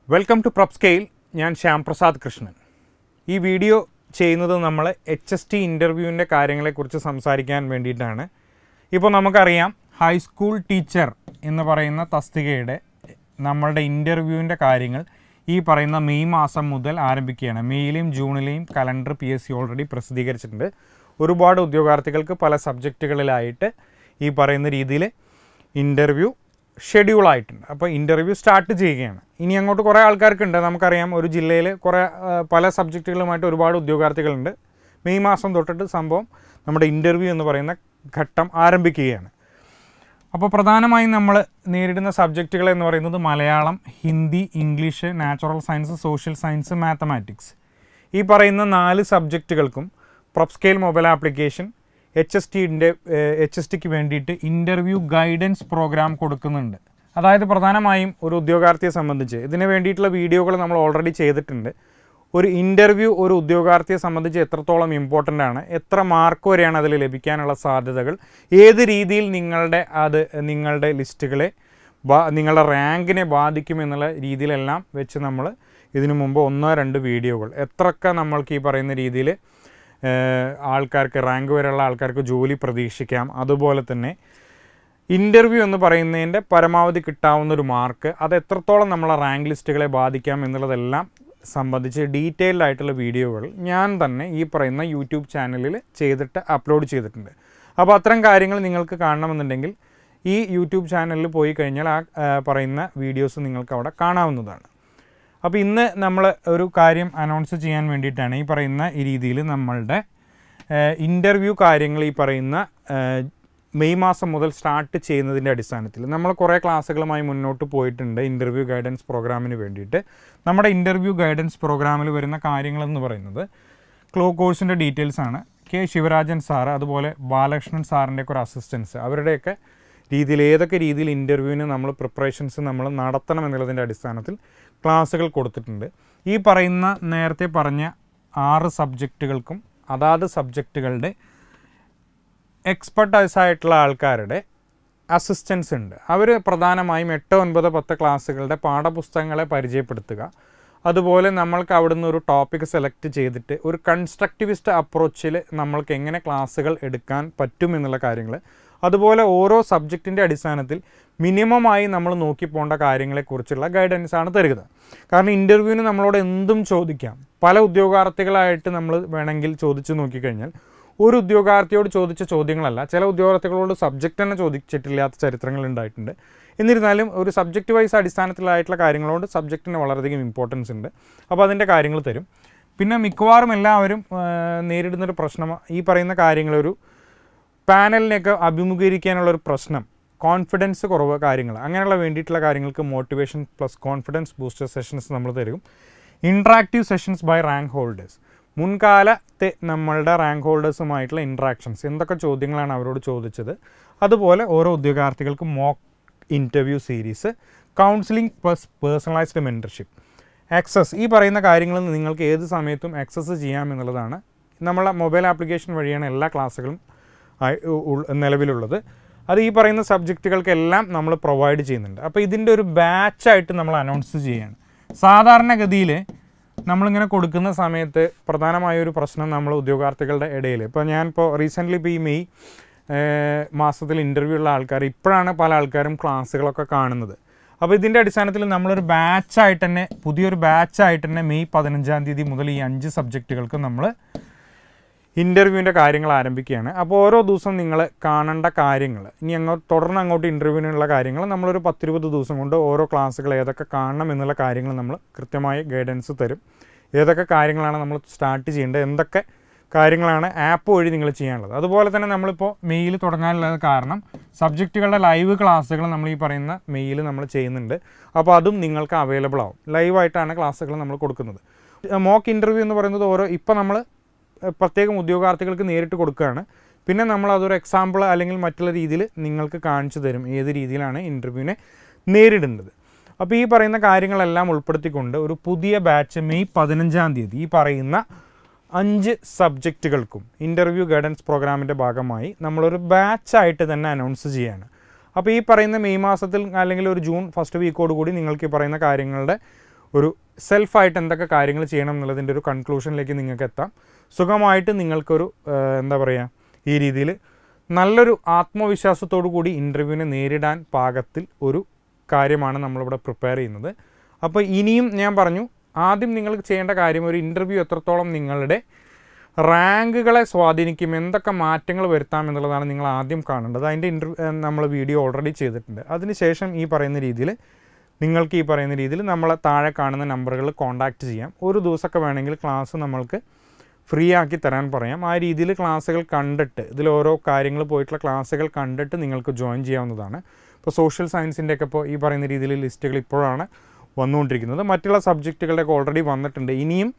welcome to prop scale ഞാൻ ശ്യാം പ്രസാദ് കൃഷ്ണൻ ഈ video ചെയ്യുന്നത് നമ്മൾ എച്ച് എസ് ടി ഇൻ്റർവ്യൂവിൻ്റെ കാര്യങ്ങളെക്കുറിച്ച് സംസാരിക്കാൻ വേണ്ടിയിട്ടാണ് ഇപ്പോൾ നമുക്കറിയാം ഹൈസ്കൂൾ ടീച്ചർ എന്ന് പറയുന്ന തസ്തികയുടെ നമ്മളുടെ ഇൻ്റർവ്യൂവിൻ്റെ കാര്യങ്ങൾ ഈ പറയുന്ന മെയ് മാസം മുതൽ ആരംഭിക്കുകയാണ് മെയ്യിലെയും ജൂണിലെയും calendar P S C already പ്രസിദ്ധീകരിച്ചിട്ടുണ്ട് ഒരുപാട് ഉദ്യോഗാർത്ഥികൾക്ക് പല സബ്ജക്റ്റുകളിലായിട്ട് ഈ പറയുന്ന രീതിയിൽ ഇൻ്റർവ്യൂ ഷെഡ്യൂൾ ആയിട്ടുണ്ട് അപ്പോൾ ഇൻ്റർവ്യൂ സ്റ്റാർട്ട് ചെയ്യുകയാണ് ഇനി അങ്ങോട്ട് കുറേ ആൾക്കാർക്കുണ്ട് നമുക്കറിയാം ഒരു ജില്ലയിൽ കുറേ ആ, പല സബ്ജക്റ്റുകളുമായിട്ട് ഒരുപാട് ഉദ്യോഗാർത്ഥികളുണ്ട് മെയ് മാസം തൊട്ടിട്ട് സംഭവം നമ്മുടെ ഇൻ്റർവ്യൂ എന്ന് പറയുന്ന ഘട്ടം ആരംഭിക്കുകയാണ് അപ്പോൾ പ്രധാനമായും നമ്മൾ നേരിടുന്ന സബ്ജക്റ്റുകൾ എന്ന് പറയുന്നത് Malayalam Hindi English natural science social science mathematics ഈ പറയുന്ന നാല് സബ്ജക്റ്റുകൾക്കും പ്രൊപ്സ്കെയിൽ മൊബൈൽ ആപ്ലിക്കേഷൻ എച്ച് എസ് ടിൻ്റെ എച്ച് എസ് ടിക്ക് വേണ്ടിയിട്ട് ഇൻ്റർവ്യൂ ഗൈഡൻസ് പ്രോഗ്രാം കൊടുക്കുന്നുണ്ട് അതായത് പ്രധാനമായും ഒരു ഉദ്യോഗാർത്ഥിയെ സംബന്ധിച്ച് ഇതിന് വേണ്ടിയിട്ടുള്ള വീഡിയോകൾ നമ്മൾ ഓൾറെഡി ചെയ്തിട്ടുണ്ട് ഒരു ഇൻ്റർവ്യൂ ഒരു ഉദ്യോഗാർത്ഥിയെ സംബന്ധിച്ച് എത്രത്തോളം ഇമ്പോർട്ടൻ്റ് ആണ് എത്ര മാർക്ക് വരെയാണ് അതിൽ ലഭിക്കാനുള്ള സാധ്യതകൾ ഏത് രീതിയിൽ നിങ്ങളുടെ അത് നിങ്ങളുടെ ലിസ്റ്റുകളെ ബാ നിങ്ങളുടെ റാങ്കിനെ ബാധിക്കും എന്നുള്ള രീതിയിലെല്ലാം വെച്ച് നമ്മൾ ഇതിനു മുമ്പ് ഒന്നോ രണ്ട് വീഡിയോകൾ എത്രയൊക്കെ നമ്മൾക്ക് ഈ പറയുന്ന രീതിയിൽ ആൾക്കാർക്ക് റാങ്ക് വരെയുള്ള ആൾക്കാർക്ക് ജോലി പ്രതീക്ഷിക്കാം അതുപോലെ തന്നെ ഇൻ്റർവ്യൂ എന്ന് പറയുന്നതിൻ്റെ പരമാവധി കിട്ടാവുന്ന ഒരു മാർക്ക് അത് എത്രത്തോളം നമ്മളെ റാങ്ക് ലിസ്റ്റുകളെ ബാധിക്കാം എന്നുള്ളതെല്ലാം സംബന്ധിച്ച് ഡീറ്റെയിൽഡ് ആയിട്ടുള്ള വീഡിയോകൾ ഞാൻ തന്നെ ഈ പറയുന്ന യൂട്യൂബ് ചാനലിൽ ചെയ്തിട്ട് അപ്ലോഡ് ചെയ്തിട്ടുണ്ട് അപ്പോൾ അത്തരം കാര്യങ്ങൾ നിങ്ങൾക്ക് കാണണമെന്നുണ്ടെങ്കിൽ ഈ യൂട്യൂബ് ചാനലിൽ പോയി കഴിഞ്ഞാൽ ആ ആ, പറയുന്ന വീഡിയോസ് നിങ്ങൾക്ക് അവിടെ കാണാവുന്നതാണ് അപ്പോൾ ഇന്ന് നമ്മൾ ഒരു കാര്യം അനൗൺസ് ചെയ്യാൻ വേണ്ടിയിട്ടാണ് ഈ പറയുന്ന ഈ രീതിയിൽ നമ്മളുടെ ഇൻ്റർവ്യൂ കാര്യങ്ങൾ ഈ പറയുന്ന ഏഹ്, മെയ് മാസം മുതൽ സ്റ്റാർട്ട് ചെയ്യുന്നതിൻ്റെ അടിസ്ഥാനത്തിൽ നമ്മൾ കുറേ ക്ലാസ്സുകളുമായി മുന്നോട്ട് പോയിട്ടുണ്ട് ഇൻ്റർവ്യൂ ഗൈഡൻസ് പ്രോഗ്രാമിന് വേണ്ടിയിട്ട് നമ്മുടെ ഇൻ്റർവ്യൂ ഗൈഡൻസ് പ്രോഗ്രാമിൽ വരുന്ന കാര്യങ്ങളെന്ന് പറയുന്നത് ക്ലോ കോഴ്സിൻ്റെ ഡീറ്റെയിൽസ് ആണ് കെ ശിവരാജൻ സാറ് അതുപോലെ ബാലകൃഷ്ണൻ സാറിൻ്റെ ഒക്കെ ഒരു അസിസ്റ്റൻസ് അവരുടെയൊക്കെ രീതിയിൽ ഏതൊക്കെ രീതിയിൽ ഇൻ്റർവ്യൂവിന് നമ്മൾ പ്രിപ്പറേഷൻസ് നമ്മൾ നടത്തണം എന്നുള്ളതിൻ്റെ അടിസ്ഥാനത്തിൽ ക്ലാസ്സുകൾ കൊടുത്തിട്ടുണ്ട് ഈ പറയുന്ന നേരത്തെ പറഞ്ഞ ആറ് സബ്ജക്റ്റുകൾക്കും അതാത് സബ്ജക്റ്റുകളുടെ എക്സ്പെർട്ടൈസ് ആയിട്ടുള്ള ആൾക്കാരുടെ അസിസ്റ്റൻസ് ഉണ്ട് അവർ പ്രധാനമായും എട്ട് ഒൻപത് പത്ത് ക്ലാസ്സുകളുടെ പാഠപുസ്തകങ്ങളെ പരിചയപ്പെടുത്തുക അതുപോലെ നമ്മൾക്ക് അവിടുന്ന് ഒരു ടോപ്പിക് സെലക്ട് ചെയ്തിട്ട് ഒരു കൺസ്ട്രക്റ്റിവിസ്റ്റ് അപ്രോച്ചിൽ നമ്മൾക്ക് എങ്ങനെ ക്ലാസ്സുകൾ എടുക്കാൻ പറ്റും എന്നുള്ള കാര്യങ്ങൾ അതുപോലെ ഓരോ സബ്ജക്റ്റിൻ്റെ അടിസ്ഥാനത്തിൽ മിനിമമായി നമ്മൾ നോക്കി പോകേണ്ട കാര്യങ്ങളെക്കുറിച്ചുള്ള ഗൈഡൻസ് ആണ് തരുന്നത് കാരണം ഇൻ്റർവ്യൂവിന് നമ്മളോട് എന്തും ചോദിക്കാം പല ഉദ്യോഗാർത്ഥികളായിട്ട് നമ്മൾ വേണമെങ്കിൽ ചോദിച്ചു നോക്കിക്കഴിഞ്ഞാൽ ഒരു ഉദ്യോഗാർത്ഥിയോട് ചോദിച്ച ചോദ്യങ്ങളല്ല ചില ഉദ്യോഗാർത്ഥികളോട് സബ്ജക്റ്റ് തന്നെ ചോദിച്ചിട്ടില്ലാത്ത ചരിത്രങ്ങൾ ഉണ്ടായിട്ടുണ്ട് എന്നിരുന്നാലും ഒരു സബ്ജക്റ്റ് വൈസ് അടിസ്ഥാനത്തിലായിട്ടുള്ള കാര്യങ്ങളോട് സബ്ജക്റ്റിന് വളരെയധികം ഇമ്പോർട്ടൻസ് ഉണ്ട് അപ്പോൾ അതിൻ്റെ കാര്യങ്ങൾ തരും പിന്നെ മിക്കവാറും എല്ലാവരും ആ, നേരിടുന്നൊരു പ്രശ്നം ഈ പറയുന്ന കാര്യങ്ങളൊരു പാനലിനെയൊക്കെ അഭിമുഖീകരിക്കാനുള്ള ഒരു പ്രശ്നം കോൺഫിഡൻസ് കുറവ് കാര്യങ്ങൾ അങ്ങനെയുള്ള വേണ്ടിയിട്ടുള്ള കാര്യങ്ങൾക്ക് motivation plus confidence booster sessions നമ്മൾ തരും interactive sessions by rank holders മുൻകാലത്തെ നമ്മളുടെ റാങ്ക് ഹോൾഡേഴ്സുമായിട്ടുള്ള ഇൻട്രാക്ഷൻസ് എന്തൊക്കെ ചോദ്യങ്ങളാണ് അവരോട് ചോദിച്ചത് അതുപോലെ ഓരോ ഉദ്യോഗാർത്ഥികൾക്കും mock interview series counselling plus personalised mentorship access ഈ പറയുന്ന കാര്യങ്ങൾ നിങ്ങൾക്ക് ഏത് സമയത്തും ആക്സസ് ചെയ്യാം എന്നുള്ളതാണ് നമ്മളെ മൊബൈൽ ആപ്ലിക്കേഷൻ വഴിയാണ് എല്ലാ ക്ലാസ്സുകളും ആയി- ഉ- ഉൾ- നിലവിലുള്ളത് അത് ഈ പറയുന്ന സബ്ജക്റ്റുകൾക്കെല്ലാം നമ്മൾ പ്രൊവൈഡ് ചെയ്യുന്നുണ്ട് അപ്പോൾ ഇതിൻ്റെ ഒരു ബാച്ചായിട്ട് നമ്മൾ അനൗൺസ് ചെയ്യുകയാണ് സാധാരണഗതിയിൽ നമ്മളിങ്ങനെ കൊടുക്കുന്ന സമയത്ത് പ്രധാനമായ ഒരു പ്രശ്നം നമ്മൾ ഉദ്യോഗാർത്ഥികളുടെ ഇടയിൽ ഇപ്പോൾ ഞാനിപ്പോൾ റീസെൻ്റ്ലി ഇപ്പോൾ ഈ മെയ് ഏഹ്, മാസത്തിൽ ഇൻ്റർവ്യൂ ഉള്ള ആൾക്കാർ ഇപ്പോഴാണ് പല ആൾക്കാരും ക്ലാസ്സുകളൊക്കെ കാണുന്നത് അപ്പോൾ ഇതിൻ്റെ അടിസ്ഥാനത്തിൽ നമ്മളൊരു ബാച്ചായിട്ട് തന്നെ പുതിയൊരു ബാച്ചായിട്ട് തന്നെ മെയ് പതിനഞ്ചാം തീയതി മുതൽ ഈ അഞ്ച് സബ്ജക്റ്റുകൾക്ക് നമ്മൾ ഇൻ്റർവ്യൂവിൻ്റെ കാര്യങ്ങൾ ആരംഭിക്കുകയാണ് അപ്പോൾ ഓരോ ദിവസം നിങ്ങൾ കാണേണ്ട കാര്യങ്ങൾ ഇനി അങ്ങോട്ട് തുടർന്ന് അങ്ങോട്ട് ഇൻ്റർവ്യൂവിനുള്ള കാര്യങ്ങൾ നമ്മളൊരു പത്തിരുപത് ദിവസം കൊണ്ട് ഓരോ ക്ലാസ്സുകൾ ഏതൊക്കെ കാണണം എന്നുള്ള കാര്യങ്ങൾ നമ്മൾ കൃത്യമായി ഗൈഡൻസ് തരും ഏതൊക്കെ കാര്യങ്ങളാണ് നമ്മൾ സ്റ്റാർട്ട് ചെയ്യേണ്ടത് എന്തൊക്കെ കാര്യങ്ങളാണ് ആപ്പ് വഴി നിങ്ങൾ ചെയ്യാനുള്ളത് അതുപോലെ തന്നെ നമ്മളിപ്പോൾ മെയിൽ തുടങ്ങാനുള്ളത് കാരണം സബ്ജക്റ്റുകളുടെ ലൈവ് ക്ലാസ്സുകൾ നമ്മൾ ഈ പറയുന്ന മെയിൽ നമ്മൾ ചെയ്യുന്നുണ്ട് അപ്പോൾ അതും നിങ്ങൾക്ക് അവൈലബിൾ ആവും ലൈവായിട്ടാണ് ക്ലാസ്സുകൾ നമ്മൾ കൊടുക്കുന്നത് മോക്ക് ഇൻ്റർവ്യൂ എന്ന് പറയുന്നത് ഓരോ ഇപ്പോൾ നമ്മൾ ഏഹ് പ്രത്യേകം ഉദ്യോഗാർത്ഥികൾക്ക് നേരിട്ട് കൊടുക്കുകയാണ് പിന്നെ നമ്മൾ അതൊരു എക്സാമ്പിൾ അല്ലെങ്കിൽ മറ്റുള്ള രീതിയിൽ നിങ്ങൾക്ക് കാണിച്ചു തരും ഏത് രീതിയിലാണ് ഇൻ്റർവ്യൂവിനെ നേരിടേണ്ടത് അപ്പോൾ ഈ പറയുന്ന കാര്യങ്ങളെല്ലാം ഉൾപ്പെടുത്തിക്കൊണ്ട് ഒരു പുതിയ ബാച്ച് മെയ് പതിനഞ്ചാം തീയതി ഈ പറയുന്ന അഞ്ച് സബ്ജക്റ്റുകൾക്കും ഇൻ്റർവ്യൂ ഗൈഡൻസ് പ്രോഗ്രാമിൻ്റെ ഭാഗമായി നമ്മളൊരു ബാച്ചായിട്ട് തന്നെ അനൗൺസ് ചെയ്യുകയാണ് അപ്പോൾ ഈ പറയുന്ന മെയ് മാസത്തിൽ അല്ലെങ്കിൽ ഒരു ജൂൺ ഫസ്റ്റ് വീക്കോട് കൂടി നിങ്ങൾക്ക് ഈ പറയുന്ന കാര്യങ്ങളുടെ ഒരു സെൽഫായിട്ട് എന്തൊക്കെ കാര്യങ്ങൾ ചെയ്യണം എന്നുള്ളതിൻ്റെ ഒരു കൺക്ലൂഷനിലേക്ക് നിങ്ങൾക്ക് എത്താം സുഖമായിട്ട് നിങ്ങൾക്കൊരു ഏഹ്, എന്താ പറയുക ഈ രീതിയിൽ നല്ലൊരു ആത്മവിശ്വാസത്തോടു കൂടി ഇൻ്റർവ്യൂവിനെ നേരിടാൻ പാകത്തിൽ ഒരു കാര്യമാണ് നമ്മളിവിടെ പ്രിപ്പയർ ചെയ്യുന്നത് അപ്പോൾ ഇനിയും ഞാൻ പറഞ്ഞു ആദ്യം നിങ്ങൾ ചെയ്യേണ്ട കാര്യം ഒരു ഇൻ്റർവ്യൂ എത്രത്തോളം നിങ്ങളുടെ റാങ്കുകളെ സ്വാധീനിക്കും എന്തൊക്കെ മാറ്റങ്ങൾ വരുത്താം എന്നുള്ളതാണ് നിങ്ങൾ ആദ്യം കാണേണ്ടത് അതിൻ്റെ ഇൻ്റർവ്യൂ നമ്മൾ വീഡിയോ ഓൾറെഡി ചെയ്തിട്ടുണ്ട് അതിനുശേഷം ഈ പറയുന്ന രീതിയിൽ നിങ്ങൾക്ക് ഈ പറയുന്ന രീതിയിൽ നമ്മളെ താഴെ കാണുന്ന നമ്പറുകളിൽ കോൺടാക്റ്റ് ചെയ്യാം ഒരു ദിവസമൊക്കെ വേണമെങ്കിൽ ക്ലാസ് നമ്മൾക്ക് ഫ്രീ ആക്കി തരാൻ പറയാം ആ രീതിയിൽ ക്ലാസ്സുകൾ കണ്ടിട്ട് ഇതിൽ ഓരോ കാര്യങ്ങൾ പോയിട്ടുള്ള ക്ലാസ്സുകൾ കണ്ടിട്ട് നിങ്ങൾക്ക് ജോയിൻ ചെയ്യാവുന്നതാണ് ഇപ്പോൾ സോഷ്യൽ സയൻസിൻ്റെ ഒക്കെ ഇപ്പോൾ ഈ പറയുന്ന രീതിയിൽ ലിസ്റ്റുകൾ ഇപ്പോഴാണ് വന്നുകൊണ്ടിരിക്കുന്നത് മറ്റുള്ള സബ്ജക്റ്റുകളുടെയൊക്കെ ഓൾറെഡി വന്നിട്ടുണ്ട് ഇനിയും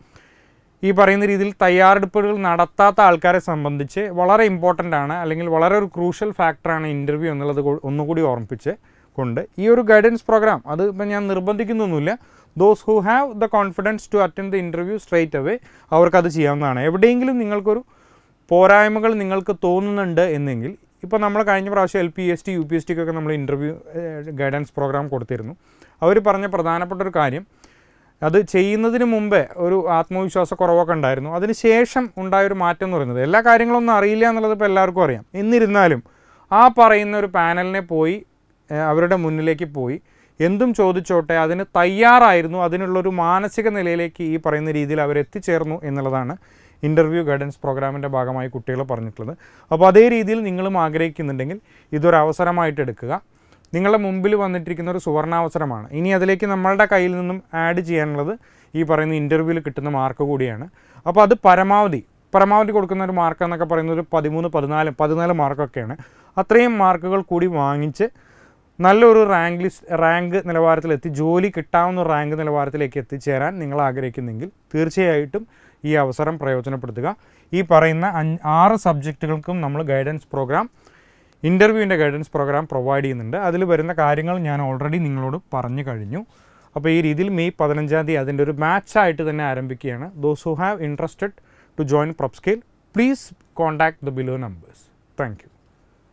ഈ പറയുന്ന രീതിയിൽ തയ്യാറെടുപ്പുകൾ നടത്താത്ത ആൾക്കാരെ സംബന്ധിച്ച് വളരെ ഇമ്പോർട്ടൻ്റ് ആണ് അല്ലെങ്കിൽ വളരെ ഒരു ക്രൂഷ്യൽ ഫാക്ടറാണ് ഇൻ്റർവ്യൂ എന്നുള്ളത് കൊ- ഒന്നുകൂടി ഓർമ്മിപ്പിച്ച് കൊണ്ട് ഈ ഒരു ഗൈഡൻസ് പ്രോഗ്രാം അത് ഇപ്പം ഞാൻ നിർബന്ധിക്കുന്നൊന്നുമില്ല those who have the confidence to attend the interview straight away അവർക്കത് ചെയ്യാവുന്നതാണ് എവിടെയെങ്കിലും നിങ്ങൾക്കൊരു പോരായ്മകൾ നിങ്ങൾക്ക് തോന്നുന്നുണ്ട് എന്നെങ്കിൽ ഇപ്പോൾ നമ്മൾ കഴിഞ്ഞ പ്രാവശ്യം L P S T U P S ടിക്കൊക്കെ നമ്മൾ ഇൻ്റർവ്യൂ ഗൈഡൻസ് പ്രോഗ്രാം കൊടുത്തിരുന്നു അവർ പറഞ്ഞ പ്രധാനപ്പെട്ട ഒരു കാര്യം അത് ചെയ്യുന്നതിന് മുമ്പേ ഒരു ആത്മവിശ്വാസ കുറവൊക്കെ ഉണ്ടായിരുന്നു അതിന് ശേഷം ഉണ്ടായൊരു മാറ്റം എന്ന് പറയുന്നത് എല്ലാ കാര്യങ്ങളൊന്നും അറിയില്ല എന്നുള്ളത് ഇപ്പോൾ എല്ലാവർക്കും അറിയാം എന്നിരുന്നാലും ആ പറയുന്ന ഒരു പാനലിനെ പോയി ഏഹ്, അവരുടെ മുന്നിലേക്ക് പോയി എന്തും ചോദിച്ചോട്ടെ അതിന് തയ്യാറായിരുന്നു അതിനുള്ളൊരു മാനസിക നിലയിലേക്ക് ഈ പറയുന്ന രീതിയിൽ അവർ എത്തിച്ചേർന്നു എന്നുള്ളതാണ് ഇൻ്റർവ്യൂ ഗൈഡൻസ് പ്രോഗ്രാമിൻ്റെ ഭാഗമായി കുട്ടികൾ പറഞ്ഞിട്ടുള്ളത് അപ്പോൾ അതേ രീതിയിൽ നിങ്ങളും ആഗ്രഹിക്കുന്നുണ്ടെങ്കിൽ ഇതൊരു അവസരമായിട്ട് എടുക്കുക നിങ്ങളുടെ മുമ്പിൽ വന്നിട്ടിരിക്കുന്ന ഒരു സുവർണാവസരമാണ് ഇനി അതിലേക്ക് നമ്മളുടെ കയ്യിൽ നിന്നും ആഡ് ചെയ്യാനുള്ളത് ഈ പറയുന്ന ഇൻ്റർവ്യൂവിൽ കിട്ടുന്ന മാർക്ക് കൂടിയാണ് അപ്പോൾ അത് പരമാവധി പരമാവധി കൊടുക്കുന്ന ഒരു മാർക്ക് എന്നൊക്കെ പറയുന്നത് ഒരു പതിമൂന്ന് പതിനാല് പതിനാല് മാർക്കൊക്കെയാണ് അത്രയും മാർക്കുകൾ കൂടി വാങ്ങിച്ച് നല്ലൊരു റാങ്ക് ലിസ്റ്റ് റാങ്ക് നിലവാരത്തിലെത്തി ജോലി കിട്ടാവുന്ന റാങ്ക് നിലവാരത്തിലേക്ക് എത്തിച്ചേരാൻ നിങ്ങൾ ആഗ്രഹിക്കുന്നെങ്കിൽ തീർച്ചയായിട്ടും ഈ അവസരം പ്രയോജനപ്പെടുത്തുക ഈ പറയുന്ന അഞ്ച് ആറ് സബ്ജക്റ്റുകൾക്കും നമ്മൾ ഗൈഡൻസ് പ്രോഗ്രാം ഇൻ്റർവ്യൂവിൻ്റെ ഗൈഡൻസ് പ്രോഗ്രാം പ്രൊവൈഡ് ചെയ്യുന്നുണ്ട് അതിൽ വരുന്ന കാര്യങ്ങൾ ഞാൻ ഓൾറെഡി നിങ്ങളോട് പറഞ്ഞു കഴിഞ്ഞു അപ്പോൾ ഈ രീതിയിൽ മെയ് പതിനഞ്ചാം തീയതി അതിൻ്റെ ഒരു മാച്ചായിട്ട് തന്നെ ആരംഭിക്കുകയാണ് those who have interested to join prop scale please contact the below numbers thank U